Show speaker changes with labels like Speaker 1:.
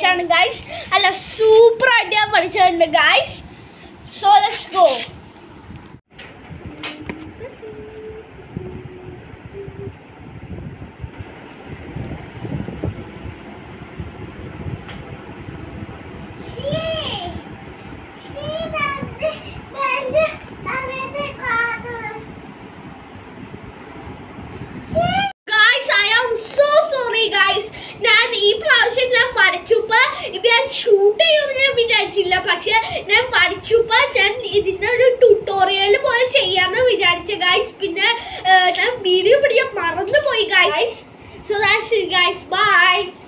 Speaker 1: പഠിച്ചാണ് ഗൈസ് അല്ല സൂപ്പർ ആയിട്ട് ഞാൻ പഠിച്ചിട്ടുണ്ട് guys so let's go guys I am so sorry guys ഞാൻ ഈ പ്രാവശ്യം ഞാൻ വരച്ചപ്പോ ഇത് ഞാൻ ഷൂട്ട് ചെയ്യുമെന്ന് ഞാൻ വിചാരിച്ചില്ല പക്ഷെ ഞാൻ വരച്ചപ്പോ ഞാൻ ഇതിന്റെ ഒരു ട്യൂട്ടോറിയൽ പോലെ ചെയ്യാന്ന് വിചാരിച്ച ഗായ്സ് പിന്നെ ഏർ, ഞാൻ വീഡിയോ പിടിക്കാൻ മറന്നു പോയി guys so that's it guys by